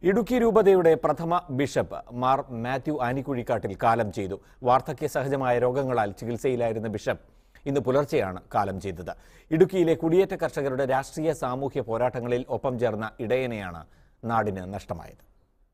ഇടുക്കി രൂപതയുടെ പ്രഥമ ബിഷപ്പ് മാർ മാത്യു ആനിക്കുഴിക്കാട്ടിൽ കാലം ചെയ്തു വാർദ്ധക്യ സഹജമായ രോഗങ്ങളാൽ ചികിത്സയിലായിരുന്ന ബിഷപ്പ് ഇന്ന് പുലർച്ചെയാണ് കാലം ചെയ്തത് ഇടുക്കിയിലെ കുടിയേറ്റ കർഷകരുടെ രാഷ്ട്രീയ സാമൂഹ്യ പോരാട്ടങ്ങളിൽ ഒപ്പം ചേർന്ന ഇടയനെയാണ് നാടിന് നഷ്ടമായത്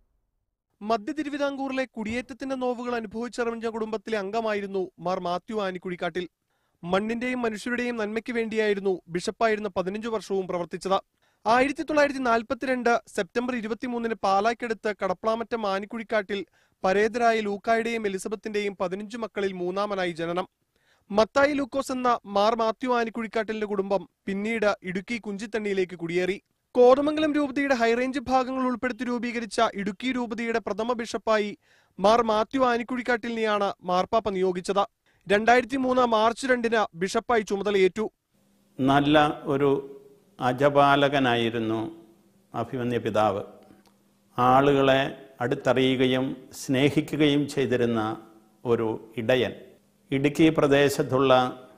മധ്യ തിരുവിതാംകൂറിലെ കുടിയേറ്റത്തിന്റെ നോവുകൾ അനുഭവിച്ചറിഞ്ഞ കുടുംബത്തിലെ അംഗമായിരുന്നു മാർ മാത്യു ആനിക്കുഴിക്കാട്ടിൽ മണ്ണിന്റെയും മനുഷ്യരുടെയും നന്മയ്ക്ക് വേണ്ടിയായിരുന്നു ബിഷപ്പായിരുന്ന പതിനഞ്ചു വർഷവും പ്രവർത്തിച്ചത് ആയിരത്തി തൊള്ളായിരത്തി നാൽപ്പത്തിരണ്ട് സെപ്റ്റംബർ ഇരുപത്തിമൂന്നിന് പാലായ്ക്കടുത്ത് കടപ്ലാമറ്റം ആനിക്കുഴിക്കാട്ടിൽ പരേതരായ ലൂക്കായുടെയും എലിസബത്തിന്റെയും പതിനഞ്ചു മക്കളിൽ മൂന്നാമനായി ജനനം മത്തായി ലൂക്കോസ് എന്ന മാർ മാത്യു ആനിക്കുഴിക്കാട്ടിലിന്റെ കുടുംബം പിന്നീട് ഇടുക്കി കുഞ്ചിത്തണ്ണിയിലേക്ക് കുടിയേറി കോതമംഗലം രൂപതയുടെ ഹൈറേഞ്ച് ഭാഗങ്ങൾ ഉൾപ്പെടുത്തി രൂപീകരിച്ച ഇടുക്കി രൂപതയുടെ പ്രഥമ ബിഷപ്പായി മാർ മാത്യു ആനിക്കുഴിക്കാട്ടിലിനെയാണ് മാർപ്പാപ്പ നിയോഗിച്ചത് രണ്ടായിരത്തി മൂന്ന് മാർച്ച് രണ്ടിന് ബിഷപ്പായി ചുമതലയേറ്റു നല്ല ഒരു അജപാലകനായിരുന്നു അഭിമന്യ പിതാവ് ആളുകളെ അടുത്തറിയുകയും സ്നേഹിക്കുകയും ചെയ്തിരുന്ന ഒരു ഇടയൻ ഇടുക്കി പ്രദേശത്തുള്ള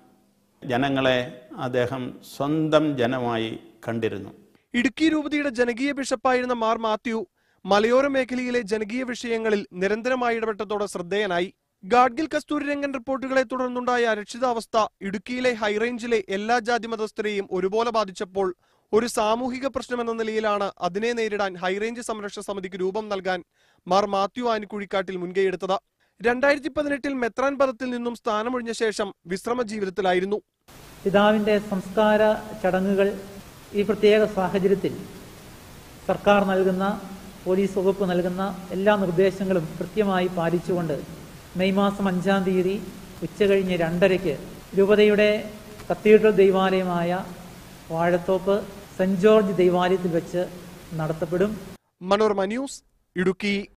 ജനങ്ങളെ അദ്ദേഹം സ്വന്തം ജനമായി കണ്ടിരുന്നു ഇടുക്കി രൂപതയുടെ ജനകീയ ബിഷപ്പായിരുന്ന മാർ മാത്യു മലയോര മേഖലയിലെ ജനകീയ വിഷയങ്ങളിൽ നിരന്തരമായി ഇടപെട്ടതോടെ ശ്രദ്ധേയനായി ഗാഡ്ഗിൽ കസ്തൂരിരംഗൻ റിപ്പോർട്ടുകളെ തുടർന്നുണ്ടായ അരക്ഷിതാവസ്ഥ ഇടുക്കിയിലെ ഹൈറേഞ്ചിലെ എല്ലാ ജാതി മതസ്ഥരെയും ഒരുപോലെ ബാധിച്ചപ്പോൾ ഒരു സാമൂഹിക പ്രശ്നമെന്ന നിലയിലാണ് അതിനെ നേരിടാൻ ഹൈറേഞ്ച് സംരക്ഷണ സമിതിക്ക് രൂപം നൽകാൻ മാർ മാത്യു ആനിക്കുഴിക്കാട്ടിൽ മുൻകൈയെടുത്തത് രണ്ടായിരത്തി പതിനെട്ടിൽ മെത്രാൻ പദത്തിൽ നിന്നും സ്ഥാനമൊഴിഞ്ഞ ശേഷം വിശ്രമ ജീവിതത്തിലായിരുന്നു പിതാവിൻ്റെ സംസ്കാര ചടങ്ങുകൾ ഈ പ്രത്യേക സാഹചര്യത്തിൽ സർക്കാർ നൽകുന്ന പോലീസ് വകുപ്പ് നൽകുന്ന എല്ലാ നിർദ്ദേശങ്ങളും കൃത്യമായി പാലിച്ചുകൊണ്ട് മെയ് മാസം അഞ്ചാം തീയതി ഉച്ചകഴിഞ്ഞ് രണ്ടരയ്ക്ക് രൂപതയുടെ കത്തീഡ്രൽ ദൈവാലയമായ വാഴത്തോപ്പ് സെന്റ് ജോർജ് ദൈവാലയത്തിൽ വെച്ച് നടത്തപ്പെടും മനോരമ ന്യൂസ് ഇടുക്കി